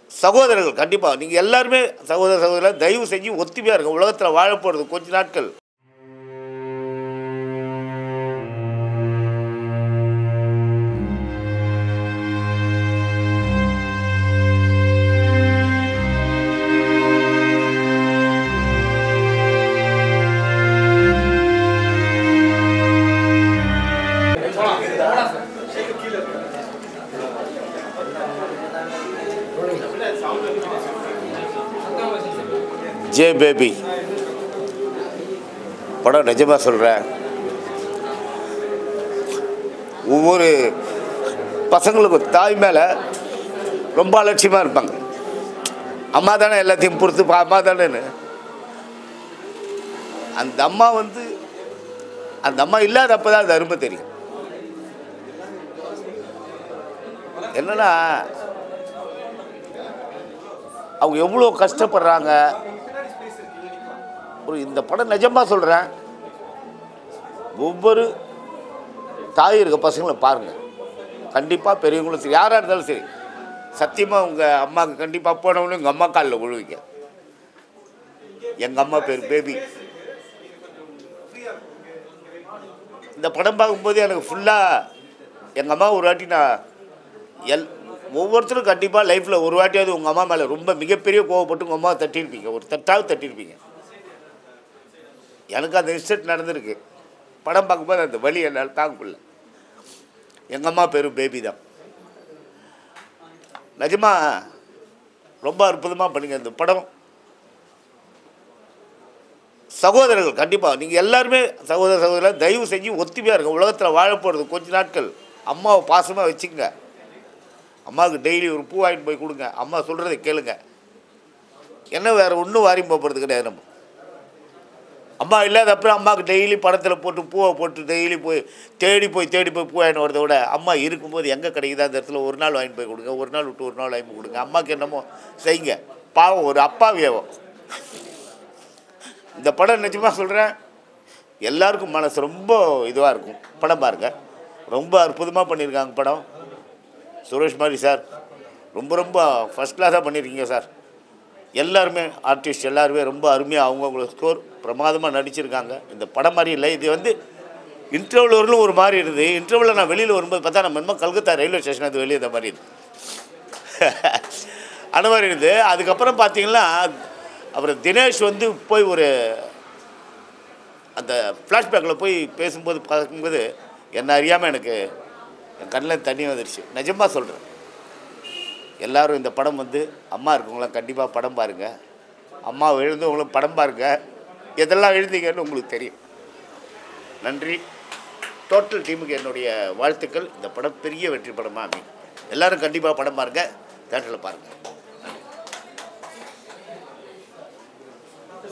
சகோதரர்கள் கண்டிப்பாக நீங்கள் எல்லாருமே சகோதர சகோதரர் தயவு செஞ்சு ஒத்துமையாக இருங்க உலகத்தில் வாழ போகிறது கொஞ்ச நாட்கள் ஜே பேபி படம் நிஜமாக சொல்கிறேன் ஒவ்வொரு பசங்களுக்கும் தாய் மேலே ரொம்ப அலட்சியமாக இருப்பாங்க அம்மா தானே எல்லாத்தையும் பொறுத்து பா- அம்மா தானேன்னு அந்த அம்மா வந்து அந்த அம்மா இல்லாதப்ப தான் அது அருமை தெரியும் என்னன்னா அவங்க எவ்வளோ கஷ்டப்படுறாங்க ஒரு இந்த படம் நிஜமாக சொல்கிறேன் ஒவ்வொரு தாய் இருக்க பசங்களை பாருங்கள் கண்டிப்பாக பெரியவங்களும் சரி யாராக இருந்தாலும் சரி சத்தியமாக உங்கள் அம்மாவுக்கு கண்டிப்பாக போனவங்களும் எங்கள் அம்மா காலில் விழுவீங்க எங்கள் அம்மா பேர் பேபி இந்த படம் பார்க்கும்போது எனக்கு ஃபுல்லாக எங்கள் அம்மா ஒரு வாட்டி நான் எல் ஒவ்வொருத்தரும் கண்டிப்பாக லைஃப்பில் ஒரு வாட்டியாவது உங்கள் அம்மா மேலே ரொம்ப மிகப்பெரிய கோவப்பட்டு உங்கள் அம்மாவை தட்டியிருப்பீங்க ஒரு தட்டாவது தட்டியிருப்பீங்க எனக்கு அந்த இன்சிடென்ட் நடந்திருக்கு படம் பார்க்கும்போது அந்த வலி என்னால் தாங்க முடியல எங்கள் அம்மா பேரும் பேபி தான் நிஜமா ரொம்ப அற்புதமாக பண்ணுங்க இந்த படம் சகோதரர்கள் கண்டிப்பாக நீங்கள் எல்லாருமே சகோதர சகோதரர் தயவு செஞ்சு ஒத்துமையாக இருங்க உலகத்தில் வாழ போகிறது கொஞ்ச நாட்கள் அம்மாவை பாசமாக வச்சுக்கங்க அம்மாவுக்கு டெய்லி ஒரு பூ வாங்கிட்டு போய் கொடுங்க அம்மா சொல்கிறத கேளுங்க என்ன வேறு ஒன்றும் வாரி போகிறது கிடையாது நம்ம அம்மா இல்லாத அப்புறம் அம்மாவுக்கு டெய்லி படத்தில் போட்டு பூவை போட்டு டெய்லி போய் தேடி போய் தேடி போய் பூ வாங்கிட்டு வரதை விட அம்மா இருக்கும்போது எங்கே கிடைக்குதோ அந்த இடத்துல ஒரு நாள் வாங்கிட்டு போய் கொடுங்க ஒரு நாள் விட்டு ஒரு நாள் வாங்கி கொடுங்க அம்மாவுக்கு என்னமோ செய்யுங்க பாவம் ஒரு அப்பாவியாவும் இந்த படம் நிஜமாக சொல்கிறேன் எல்லாருக்கும் மனசு ரொம்ப இதுவாக இருக்கும் படம் பாருங்க ரொம்ப அற்புதமாக பண்ணியிருக்காங்க படம் சுரேஷ் மாதிரி சார் ரொம்ப ரொம்ப ஃபஸ்ட் கிளாஸாக பண்ணியிருக்கீங்க சார் எல்லாருமே ஆர்டிஸ்ட் எல்லாருமே ரொம்ப அருமையாக அவங்கவுங்கள ஸ்கோர் பிரமாதமாக நடிச்சிருக்காங்க இந்த படம் மாதிரி இல்லை இது வந்து இன்டர்வல் வரலும் ஒரு மாதிரி இருந்தது இன்டர்வலில் நான் வெளியில் வரும்போது பார்த்தா நம்ம என்னமோ கல்கத்தா ரயில்வே ஸ்டேஷன் அது வெளியே இந்த மாதிரி இருந்து அந்த மாதிரி இருந்து அதுக்கப்புறம் பார்த்தீங்கன்னா அப்புறம் தினேஷ் வந்து போய் ஒரு அந்த ஃப்ளாஷ்பேக்கில் போய் பேசும்போது பார்க்கும்போது என்ன அறியாமல் எனக்கு என் கண்ணில் தண்ணி வந்துடுச்சு நிஜமாக சொல்கிறேன் எல்லாரும் இந்த படம் வந்து அம்மா இருக்கவங்களாம் கண்டிப்பாக படம் பாருங்கள் அம்மா எழுந்தவங்களும் படம் பாருங்கள் எதெல்லாம் எழுந்தீங்கன்னு உங்களுக்கு தெரியும் நன்றி டோட்டல் டீமுக்கு என்னுடைய வாழ்த்துக்கள் இந்த படம் பெரிய வெற்றி படமாக அமையும் எல்லாரும் கண்டிப்பாக படம் பாருங்கள் தேட்டரில் பாருங்கள்